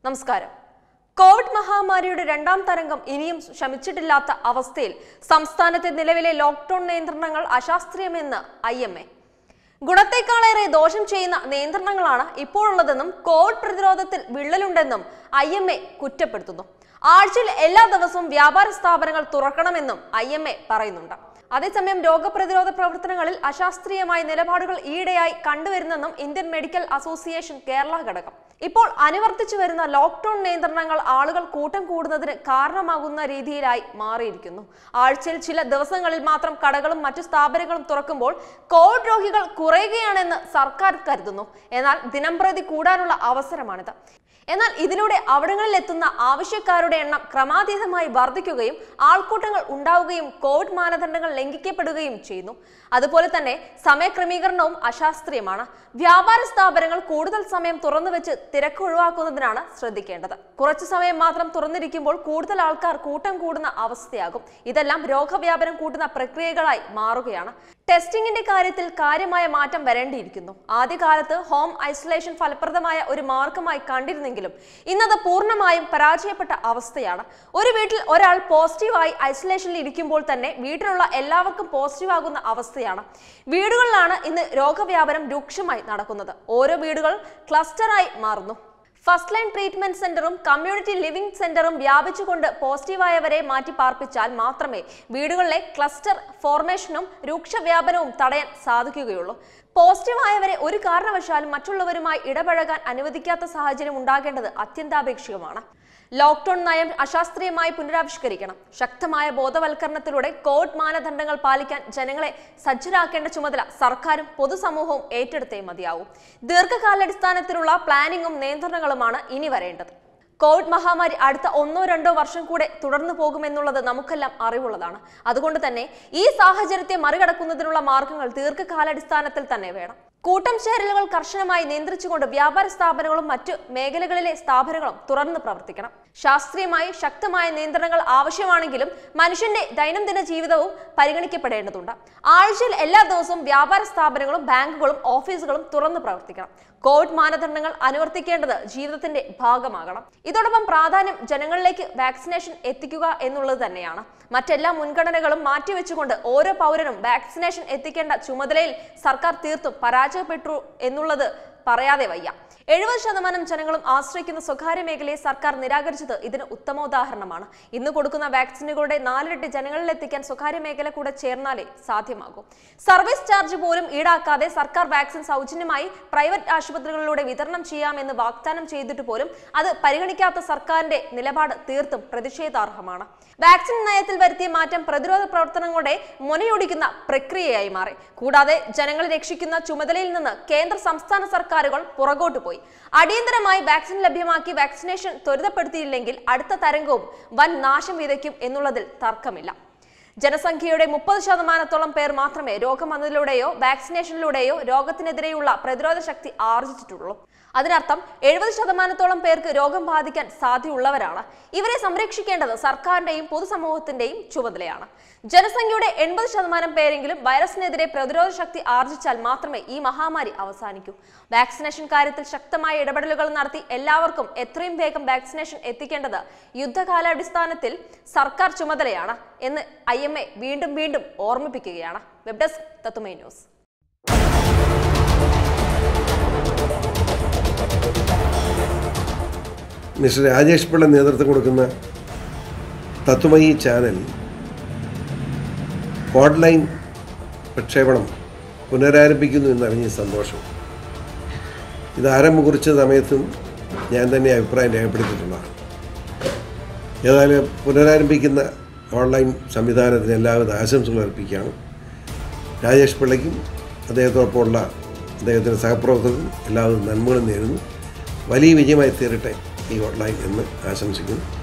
നമസ്കാരം കോവിഡ് മഹാമാരിയുടെ രണ്ടാം തരംഗം ഇനിയും ശമിച്ചിട്ടില്ലാത്ത അവസ്ഥയിൽ സംസ്ഥാനത്തെ നിലവിലെ ലോക്ക്ഡൌൺ നിയന്ത്രണങ്ങൾ അശാസ്ത്രീയമെന്ന് ഐ എം എ ഗുണത്തേക്കാളേറെ ദോഷം ചെയ്യുന്ന നിയന്ത്രണങ്ങളാണ് ഇപ്പോഴുള്ളതെന്നും കോവിഡ് പ്രതിരോധത്തിൽ വിള്ളലുണ്ടെന്നും ഐ എം എ കുറ്റപ്പെടുത്തുന്നു ആഴ്ചയിൽ എല്ലാ ദിവസവും വ്യാപാര സ്ഥാപനങ്ങൾ തുറക്കണമെന്നും ഐ എം എ പറയുന്നുണ്ട് അതേസമയം രോഗപ്രതിരോധ പ്രവർത്തനങ്ങളിൽ അശാസ്ത്രീയമായ നിലപാടുകൾ ഈയിടെയായി കണ്ടുവരുന്നെന്നും ഇന്ത്യൻ മെഡിക്കൽ അസോസിയേഷൻ കേരള ഘടകം ഇപ്പോൾ അനുവർത്തിച്ചു വരുന്ന ലോക്ക്ഡൌൺ നിയന്ത്രണങ്ങൾ ആളുകൾ കൂട്ടം കൂടുന്നതിന് കാരണമാകുന്ന രീതിയിലായി മാറിയിരിക്കുന്നു ആഴ്ചയിൽ ചില ദിവസങ്ങളിൽ മാത്രം കടകളും മറ്റു സ്ഥാപനങ്ങളും തുറക്കുമ്പോൾ കോവിഡ് രോഗികൾ കുറയുകയാണെന്ന് സർക്കാർ കരുതുന്നു എന്നാൽ ദിനംപ്രതി കൂടാനുള്ള അവസരമാണിത് എന്നാൽ ഇതിലൂടെ അവിടങ്ങളിൽ എത്തുന്ന ആവശ്യക്കാരുടെ എണ്ണം ക്രമാതീതമായി വർദ്ധിക്കുകയും ആൾക്കൂട്ടങ്ങൾ ഉണ്ടാവുകയും കോവിഡ് മാനദണ്ഡങ്ങൾ ലംഘിക്കപ്പെടുകയും ചെയ്യുന്നു അതുപോലെ തന്നെ സമയക്രമീകരണവും അശാസ്ത്രീയമാണ് വ്യാപാര സ്ഥാപനങ്ങൾ കൂടുതൽ സമയം തുറന്നു വെച്ച് തിരക്ക് ഒഴിവാക്കുന്നതിനാണ് ശ്രദ്ധിക്കേണ്ടത് കുറച്ചു സമയം മാത്രം തുറന്നിരിക്കുമ്പോൾ കൂടുതൽ ആൾക്കാർ കൂട്ടം കൂടുന്ന അവസ്ഥയാകും ഇതെല്ലാം രോഗവ്യാപനം കൂട്ടുന്ന പ്രക്രിയകളായി മാറുകയാണ് ടെസ്റ്റിംഗിന്റെ കാര്യത്തിൽ കാര്യമായ മാറ്റം വരേണ്ടിയിരിക്കുന്നു ആദ്യകാലത്ത് ഹോം ഐസൊലേഷൻ ഫലപ്രദമായ ഒരു മാർഗമായി കണ്ടിരുന്നെങ്കിലും ഇന്നത് പൂർണ്ണമായും പരാജയപ്പെട്ട അവസ്ഥയാണ് ഒരു വീട്ടിൽ ഒരാൾ പോസിറ്റീവായി ഐസൊലേഷനിൽ ഇരിക്കുമ്പോൾ തന്നെ വീട്ടിലുള്ള എല്ലാവർക്കും പോസിറ്റീവ് ആകുന്ന അവസ്ഥയാണ് വീടുകളിലാണ് ഇന്ന് രോഗവ്യാപനം രൂക്ഷമായി നടക്കുന്നത് ഓരോ വീടുകൾ ക്ലസ്റ്ററായി മാറുന്നു ഫസ്റ്റ് ലൈൻ ട്രീറ്റ്മെന്റ് സെന്ററും കമ്മ്യൂണിറ്റി ലിവിംഗ് സെന്ററും വ്യാപിച്ചുകൊണ്ട് പോസിറ്റീവായവരെ മാറ്റി പാർപ്പിച്ചാൽ മാത്രമേ വീടുകളിലെ ക്ലസ്റ്റർ ഫോർമേഷനും രൂക്ഷവ്യാപനവും തടയാൻ സാധിക്കുകയുള്ളൂ പോസിറ്റീവായവരെ ഒരു കാരണവശാലും മറ്റുള്ളവരുമായി ഇടപഴകാൻ അനുവദിക്കാത്ത സാഹചര്യം ഉണ്ടാകേണ്ടത് അത്യന്താപേക്ഷിതമാണ് ലോക്ക്ഡൌൺ നയം അശാസ്ത്രീയമായി പുനരാവിഷ്കരിക്കണം ശക്തമായ ബോധവൽക്കരണത്തിലൂടെ കോവിഡ് മാനദണ്ഡങ്ങൾ പാലിക്കാൻ ജനങ്ങളെ സജ്ജരാക്കേണ്ട ചുമതല സർക്കാരും പൊതുസമൂഹവും ഏറ്റെടുത്തേ മതിയാവും ദീർഘകാലാടിസ്ഥാനത്തിലുള്ള പ്ലാനിങ്ങും നിയന്ത്രണങ്ങളുമാണ് ഇനി വരേണ്ടത് കോവിഡ് മഹാമാരി അടുത്ത ഒന്നോ രണ്ടോ വർഷം കൂടെ തുടർന്നു പോകുമെന്നുള്ളത് നമുക്കെല്ലാം അറിവുള്ളതാണ് അതുകൊണ്ട് തന്നെ ഈ സാഹചര്യത്തെ മറികടക്കുന്നതിനുള്ള മാർഗങ്ങൾ ദീർഘകാലാടിസ്ഥാനത്തിൽ തന്നെ വേണം കൂട്ടം ചേരലുകൾ കർശനമായി നിയന്ത്രിച്ചുകൊണ്ട് വ്യാപാര സ്ഥാപനങ്ങളും മറ്റു മേഖലകളിലെ സ്ഥാപനങ്ങളും തുറന്നു പ്രവർത്തിക്കണം ശാസ്ത്രീയമായി ശക്തമായ നിയന്ത്രണങ്ങൾ ആവശ്യമാണെങ്കിലും മനുഷ്യന്റെ ദൈനംദിന ജീവിതവും പരിഗണിക്കപ്പെടേണ്ടതുണ്ട് ആഴ്ചയിൽ എല്ലാ ദിവസവും വ്യാപാര സ്ഥാപനങ്ങളും ബാങ്കുകളും ഓഫീസുകളും തുറന്നു പ്രവർത്തിക്കണം കോവിഡ് മാനദണ്ഡങ്ങൾ അനുവർത്തിക്കേണ്ടത് ജീവിതത്തിന്റെ ഭാഗമാകണം ഇതോടൊപ്പം പ്രാധാന്യം ജനങ്ങളിലേക്ക് വാക്സിനേഷൻ എത്തിക്കുക എന്നുള്ളത് തന്നെയാണ് മറ്റെല്ലാ മുൻഗണനകളും മാറ്റിവെച്ചുകൊണ്ട് ഓരോ പൗരനും വാക്സിനേഷൻ എത്തിക്കേണ്ട ചുമതലയിൽ സർക്കാർ തീർത്തും പരാജയപ്പെട്ടു എന്നുള്ളത് പറയാതെ വയ്യ എഴുപത് ശതമാനം ജനങ്ങളും ആശ്രയിക്കുന്ന സ്വകാര്യ മേഖലയെ സർക്കാർ നിരാകരിച്ചത് ഇതിന് ഉത്തമോദാഹരണമാണ് ഇന്ന് കൊടുക്കുന്ന വാക്സിനുകളുടെ നാലിരട്ടി ജനങ്ങളിൽ എത്തിക്കാൻ സ്വകാര്യ മേഖല കൂടെ ചേർന്നാലേ സാധ്യമാകൂ സർവീസ് ചാർജ് പോലും ഈടാക്കാതെ സർക്കാർ വാക്സിൻ സൗജന്യമായി പ്രൈവറ്റ് ആശുപത്രികളിലൂടെ വിതരണം ചെയ്യാമെന്ന് വാഗ്ദാനം ചെയ്തിട്ട് പോലും അത് പരിഗണിക്കാത്ത സർക്കാരിന്റെ നിലപാട് തീർത്തും പ്രതിഷേധാർഹമാണ് വാക്സിൻ നയത്തിൽ വരുത്തിയ മാറ്റം പ്രതിരോധ പ്രവർത്തനങ്ങളുടെ മുനയൊടിക്കുന്ന പ്രക്രിയയായി മാറി കൂടാതെ ജനങ്ങളെ രക്ഷിക്കുന്ന ചുമതലയിൽ നിന്ന് കേന്ദ്ര സംസ്ഥാന സർക്കാരുകൾ പുറകോട്ട് പോയി അടിയന്തരമായി വാക്സിൻ ലഭ്യമാക്കി വാക്സിനേഷൻ ത്വരിതപ്പെടുത്തിയില്ലെങ്കിൽ അടുത്ത തരംഗവും വൻ നാശം വിതയ്ക്കും എന്നുള്ളതിൽ തർക്കമില്ല ജനസംഖ്യയുടെ മുപ്പത് ശതമാനത്തോളം പേർ മാത്രമേ രോഗം വന്നതിലൂടെയോ വാക്സിനേഷനിലൂടെയോ രോഗത്തിനെതിരെയുള്ള പ്രതിരോധ ശക്തി ആർജിച്ചിട്ടുള്ളൂ അതിനർത്ഥം എഴുപത് ശതമാനത്തോളം പേർക്ക് രോഗം ബാധിക്കാൻ സാധ്യതയുള്ളവരാണ് ഇവരെ സംരക്ഷിക്കേണ്ടത് സർക്കാരിന്റെയും പൊതുസമൂഹത്തിന്റെയും ചുമതലയാണ് ജനസംഖ്യയുടെ എൺപത് ശതമാനം പേരെങ്കിലും വൈറസിനെതിരെ പ്രതിരോധ ശക്തി ആർജിച്ചാൽ മാത്രമേ ഈ മഹാമാരി അവസാനിക്കൂ വാക്സിനേഷൻ കാര്യത്തിൽ ശക്തമായ ഇടപെടലുകൾ നടത്തി എല്ലാവർക്കും എത്രയും വേഗം വാക്സിനേഷൻ എത്തിക്കേണ്ടത് യുദ്ധകാലാടിസ്ഥാനത്തിൽ സർക്കാർ ചുമതലയാണ് എന്ന് ഐ വീണ്ടും വീണ്ടും ഓർമ്മിപ്പിക്കുകയാണ് web desk Tattvamayi news mister Rajesh Pillai നേതൃത്വം കൊടുക്കുന്ന തത്വമയി ചാനൽ ഓൺലൈൻ പ്രക്ഷേപണം പുനരാരംഭിക്കുന്നു എന്നറിഞ്ഞ സന്തോഷം ഇത് ആരംഭം കുറിച്ച സമയത്തും ഞാൻ തന്നെ അഭിപ്രായം രേഖപ്പെടുത്തിയിട്ടുള്ളതാണ് ഏതായാലും പുനരാരംഭിക്കുന്ന ഓൺലൈൻ സംവിധാനത്തിന് എല്ലാവിധ ആശംസകൾ അർപ്പിക്കുകയാണ് രാജേഷ് പിള്ളയ്ക്കും അദ്ദേഹത്തോടൊപ്പമുള്ള അദ്ദേഹത്തിൻ്റെ സഹപ്രവർത്തകർക്കും എല്ലാവിധ നന്മകളും നേരുന്നു വലിയ വിജയമായി തീരട്ടെ ഈ ഓൺലൈൻ എന്ന് ആശംസിക്കുന്നു